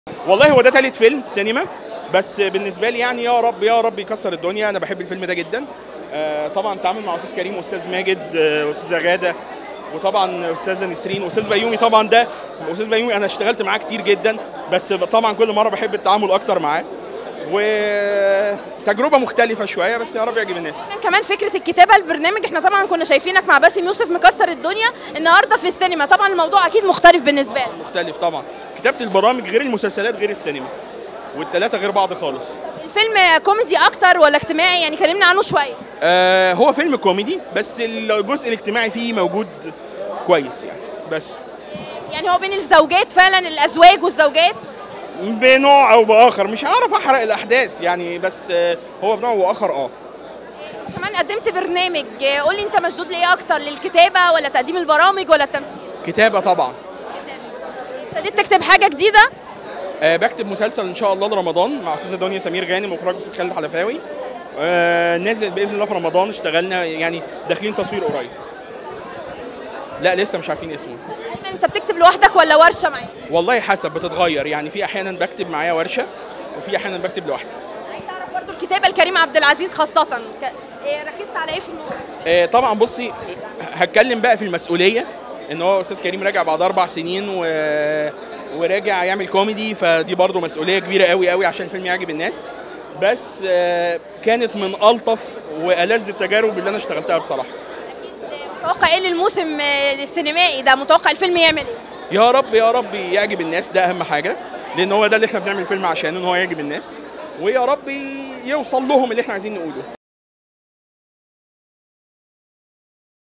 والله هو ده تالت فيلم سينما بس بالنسبه لي يعني يا رب يا رب يكسر الدنيا انا بحب الفيلم ده جدا آه، طبعا تعامل مع استاذ كريم واستاذ ماجد آه، واستاذه غاده وطبعا استاذه نسرين واستاذ بيومي طبعا ده استاذ بيومي انا اشتغلت معاه كتير جدا بس طبعا كل مره بحب التعامل اكتر معاه وتجربه مختلفه شويه بس يا رب يعجب الناس كمان فكره الكتابه البرنامج احنا طبعا كنا شايفينك مع باسم يوسف مكسر الدنيا النهارده في السينما طبعا الموضوع اكيد مختلف بالنسبه لك مختلف طبعا كتابه البرامج غير المسلسلات غير السينما والثلاثه غير بعض خالص الفيلم كوميدي اكتر ولا اجتماعي يعني كلمنا عنه شويه آه هو فيلم كوميدي بس الجزء الاجتماعي فيه موجود كويس يعني بس يعني هو بين الزوجات فعلا الازواج والزوجات بنوع او باخر مش هعرف احرق الاحداث يعني بس آه هو بنوع واخر اه كمان قدمت برنامج قول لي انت مشدود لايه اكتر للكتابه ولا تقديم البرامج ولا التمثيل كتابه طبعا ابتديت تكتب حاجه جديده آه بكتب مسلسل ان شاء الله لرمضان مع استاذه دنيا سمير غانم واخراج استاذ خالد حلفاوي آه نازل باذن الله في رمضان اشتغلنا يعني داخلين تصوير قريب لا لسه مش عارفين اسمه ايمن انت بتكتب لوحدك ولا ورشه معاك والله حسب بتتغير يعني في احيانا بكتب معايا ورشه وفي احيانا بكتب لوحدي عايز اعرف برضو الكتابه لكريم عبد العزيز خاصه ك... إيه ركزت على ايه في النور آه طبعا بصي هتكلم بقى في المسؤوليه ان هو استاذ كريم راجع بعد اربع سنين و... وراجع يعمل كوميدي فدي برضو مسؤوليه كبيره قوي قوي عشان الفيلم يعجب الناس بس آه كانت من الطف والذ التجارب اللي انا اشتغلتها بصراحه متوقع ايه للموسم السينمائي ده متوقع الفيلم يعمل ايه يا رب يا رب يعجب الناس ده اهم حاجه لان هو ده اللي احنا بنعمل الفيلم عشانه ان هو يعجب الناس ويا رب يوصل لهم اللي احنا عايزين نقوله